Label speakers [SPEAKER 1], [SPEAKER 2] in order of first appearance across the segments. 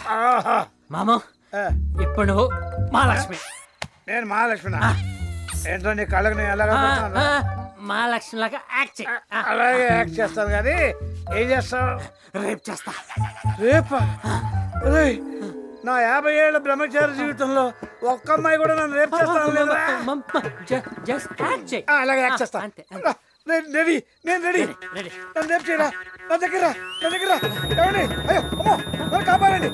[SPEAKER 1] ఆహా.
[SPEAKER 2] మామ
[SPEAKER 1] ఆ,
[SPEAKER 2] ఇప్పుడు నువ్వు మహాలక్ష్మి
[SPEAKER 1] నేను మహాలక్ష్మి ఏంటో నీ కళ్ళకు నేను ఎలా
[SPEAKER 2] ఆ,
[SPEAKER 1] కనపడుతున్నాను?
[SPEAKER 2] ఆ, మహాలక్ష్మి లాగా యాక్ట్ చెయ్. ఆ,
[SPEAKER 1] అలాగే యాక్ట్ చేస్తాను కానీ ఏం చేస్తావు
[SPEAKER 2] రేపు చేస్తా
[SPEAKER 1] రేపా రేయ్, నా యాభై ఏళ్ళ బ్రహ్మచారి జీవితంలో ఒక్క అమ్మాయి కూడా నన్ను రేపు చేస్తాను లేదా
[SPEAKER 2] జస్ట్ యాక్ట్ చెయ్
[SPEAKER 1] ఆ, అలాగే యాక్ట్ చేస్తా
[SPEAKER 2] అంతే అంతే.
[SPEAKER 1] నేను రెడీ నేను రెడీ
[SPEAKER 2] రెడీ
[SPEAKER 1] నన్ను రేపు చేయరా నా దగ్గర రా, నా దగ్గర రా. ఏమండి అయ్యో అమ్మో నన్ను కాపాడండి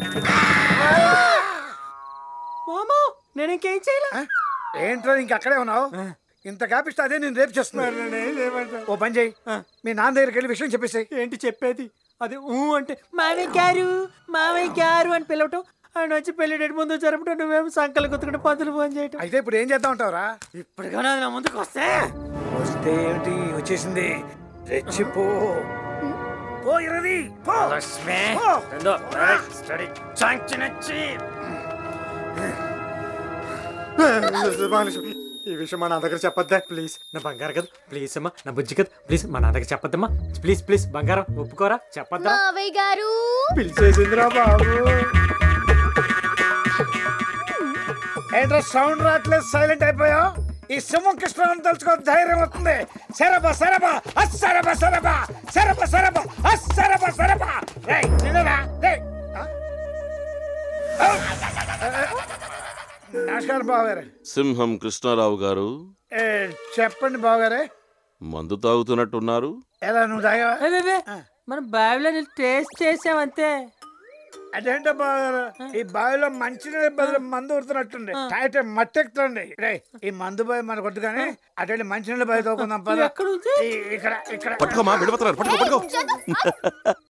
[SPEAKER 2] మామ నేను ఇంకేం చేయలే
[SPEAKER 1] ఆ? ఏంట్రా ఇంక అక్కడే ఉన్నావు ఇంత కాపిస్తే అదే నేను రేపు చేస్తున్నాను ఓ పని చేయి మీ నాన్న దగ్గరికి వెళ్ళి విషయం చెప్పేసి
[SPEAKER 2] ఏంటి చెప్పేది అది ఊ అంటే మామయ్య గారు మామయ్య గారు అని పిలవటం ఆయన వచ్చి పెళ్లి డేట్ ముందు జరపటం నువ్వేమో సంకలు కొట్టుకుంటే పదులు ఫోన్ చేయటం
[SPEAKER 1] అయితే ఇప్పుడు ఏం చేద్దాం అంటావురా
[SPEAKER 2] ఇప్పుడు కానీ అది నా ముందుకు వస్తే
[SPEAKER 1] వస్తే ఏమిటి వచ్చేసింది రెచ్చిపో పో ఇరది పో
[SPEAKER 2] లక్ష్మి
[SPEAKER 1] పో.
[SPEAKER 2] రెండో స్టడీ చాంచినచ్చి ఈ విషయం మా నా దగ్గర చెప్పొద్దా ప్లీజ్ నా బంగారు కదా ప్లీజ్ అమ్మా నా బుజ్జి కదా ప్లీజ్ మా నా దగ్గర చెప్పొద్దమ్మా ప్లీజ్ ప్లీజ్ బంగారం ఒప్పుకోరా చెప్పొద్దా
[SPEAKER 3] మావయ్య గారు
[SPEAKER 1] పిలిచేసిందిరా బాబు ఏంట్రా సౌండ్ రావట్లేదు సైలెంట్ అయిపోయావు ఈ సింహం కృష్ణ తలుచుకో ధైర్యం వస్తుంది సరబా సరబా అస్సరబా సరబా సరబా సరబా అస్సరబా సరబా రేయ్ నిన్నరా రేయ్ ఆ? ఆ! నమస్కారం బావగారు
[SPEAKER 4] సింహం కృష్ణారావు గారు
[SPEAKER 1] ఏ, చెప్పండి బావగారే
[SPEAKER 4] మందు తాగుతున్నట్టున్నారు
[SPEAKER 1] ఎలా నువ్వు తాగావా
[SPEAKER 2] మనం బావిలో టేస్ట్ చేసామంతే
[SPEAKER 1] అదేంటో బావగారు ఈ బావిలో మంచినీళ్ళ బదులు మందు ఉడుతున్నట్టుంది తాగితే మత్తెక్కుతుంది రేయ్ ఈ మందు బావి మనకు వద్దు కానీ అటు మంచినీళ్ళ బావి తోకుందాం పద
[SPEAKER 2] ఎక్కడ ఉంది?
[SPEAKER 1] ఈ- ఇక్కడ ఇక్కడ
[SPEAKER 4] పట్టుకోమా విడిపోతున్నారు పట్టుకో పట్టుకో